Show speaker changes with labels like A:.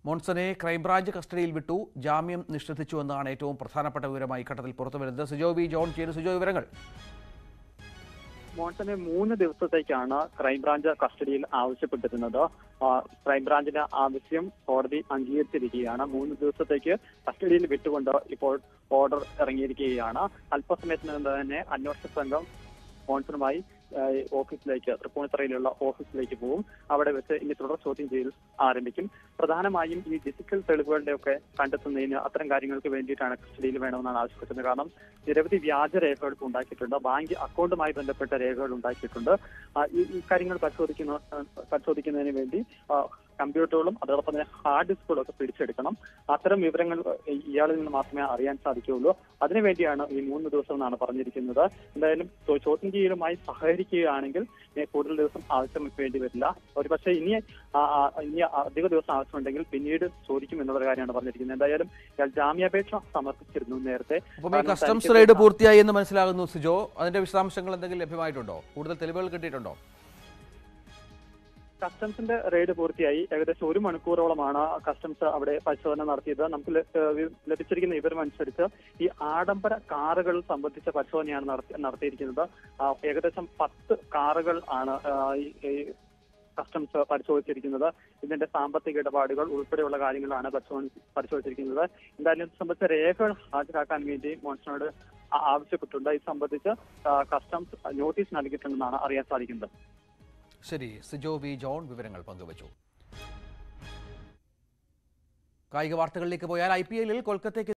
A: മോൺസനെ crime branch കസ്റ്റഡിയിൽ വിട്ടു ജാമ്യം നിഷേധിച്ചുവെന്നാണ് ഏറ്റവും പ്രധാനപ്പെട്ട വിവരമായി ഘട്ടത്തിൽ പുറത്തുവരുന്നത് സിജോ വി ജോൺ ചെയ്യുന്ന സിജോ വിവരങ്ങൾ
B: മോൺസനെ മൂന്ന് ദിവസത്തേക്കാണ് ക്രൈംബ്രാഞ്ച് കസ്റ്റഡിയിൽ ആവശ്യപ്പെട്ടിരുന്നത് ആ, ക്രൈംബ്രാഞ്ചിന്റെ ആവശ്യം കോടതി അംഗീകരിച്ചിരിക്കുകയാണ് മൂന്ന് ദിവസത്തേക്ക് കസ്റ്റഡിയിൽ വിട്ടുകൊണ്ട് ഇപ്പോൾ ഓർഡർ ഇറങ്ങിയിരിക്കുകയാണ് അല്പസമയത്തിനകം തന്നെ അന്വേഷണ സംഘം മോൺസണുമായി ആ, ഓഫീസിലേക്ക് തൃപ്പൂണിത്തറയിലുള്ള ഓഫീസിലേക്ക് പോകും അവിടെ വെച്ച് ഇനി തുടർ ചോദ്യം ചെയ്യൽ ആരംഭിക്കും പ്രധാനമായും ഈ ഡിജിറ്റൽ തെളിവുകളുടെ ഒക്കെ കണ്ടെത്തുന്നതിന് അത്തരം കാര്യങ്ങൾക്ക് വേണ്ടിയിട്ടാണ് കസ്റ്റഡിയിൽ വേണമെന്നാണ് ആവശ്യപ്പെടുന്നത് കാരണം നിരവധി വ്യാജ രേഖകൾ ഉണ്ടാക്കിയിട്ടുണ്ട് ബാങ്ക് അക്കൗണ്ടുമായി ബന്ധപ്പെട്ട രേഖകൾ ഉണ്ടാക്കിയിട്ടുണ്ട് ആ, ഈ ഈ കാര്യങ്ങൾ പരിശോധിക്കുന്ന ആ, പരിശോധിക്കുന്നതിന് വേണ്ടി ആ, കമ്പ്യൂട്ടറുകളും അതോടൊപ്പം തന്നെ ഹാർഡ് ഡിസ്കുകളും ഒക്കെ പിടിച്ചെടുക്കണം അത്തരം വിവരങ്ങൾ ഇയാളിൽ നിന്ന് മാത്രമേ അറിയാൻ സാധിക്കുകയുള്ളൂ അതിനുവേണ്ടിയാണ് ഈ മൂന്ന് ദിവസം എന്നാണ് പറഞ്ഞിരിക്കുന്നത് എന്തായാലും ചോ- ചോദ്യം ചെയ്യലുമായി സഹകരിക്കുകയാണെങ്കിൽ ഏ, കൂടുതൽ ദിവസം ആവശ്യം വേണ്ടി വരില്ല ഒരുപക്ഷെ ഇനി ആ, ആ, ഇനി അധിക ദിവസം ആവശ്യമുണ്ടെങ്കിൽ പിന്നീട് ചോദിക്കും എന്നുള്ള കാര്യമാണ് പറഞ്ഞിരിക്കുന്നത് എന്തായാലും ഇയാൾ ജാമ്യാപേക്ഷ സമർപ്പിച്ചിരുന്നു നേരത്തെ
A: അപ്പം ഈ
B: കാരണം
A: കസ്റ്റംസ്
B: തനിക്ക്
A: റെയ്ഡ് പൂർത്തിയായി എന്ന് മനസ്സിലാകുന്നു സിജോ അതിന്റെ വിശദാംശങ്ങൾ എന്തെങ്കിലും ലഭ്യമായിട്ടുണ്ടോ കൂടുതൽ തെളിവുകൾ കിട്ടിയിട്ടുണ്ടോ
B: കസ്റ്റംസിന്റെ റെയ്ഡ് പൂർത്തിയായി ഏകദേശം ഒരു മണിക്കൂറോളമാണ് കസ്റ്റംസ് അവിടെ പരിശോധന നടത്തിയത് നമുക്ക് ല- ഏഹ് വി- ലഭിച്ചിരിക്കുന്ന വിവരം അനുസരിച്ച് ഈ ആഡംബര കാറുകൾ സംബന്ധിച്ച പരിശോധനയാണ് നടത്തി നടത്തിയിരിക്കുന്നത് ആ, ഏകദേശം പത്ത് കാറുകൾ ആണ് ആ, ഈ- ഈ കസ്റ്റംസ് പരിശോധിച്ചിരിക്കുന്നത് ഇതിന്റെ സാമ്പത്തിക ഇടപാടുകൾ ഉൾപ്പെടെയുള്ള കാര്യങ്ങളാണ് പരിശോധന പരിശോധിച്ചിരിക്കുന്നത് എന്തായാലും ഇത് സംബന്ധിച്ച രേഖകൾ ഹാജരാക്കാൻ വേണ്ടി മോൺസണോട് ആ- ആവശ്യപ്പെട്ടിട്ടുണ്ട് ഇത് സംബന്ധിച്ച് ആ, കസ്റ്റംസ് നോട്ടീസ് നൽകിയിട്ടുണ്ടെന്നാണ് അറിയാൻ സാധിക്കുന്നത്
A: ശരി സിജോ വി ജോൺ വിവരങ്ങൾ പങ്കുവച്ചു കായിക വാർത്തകളിലേക്ക് പോയാൽ ഐ പി എല്ലിൽ കൊൽക്കത്തയ്ക്ക്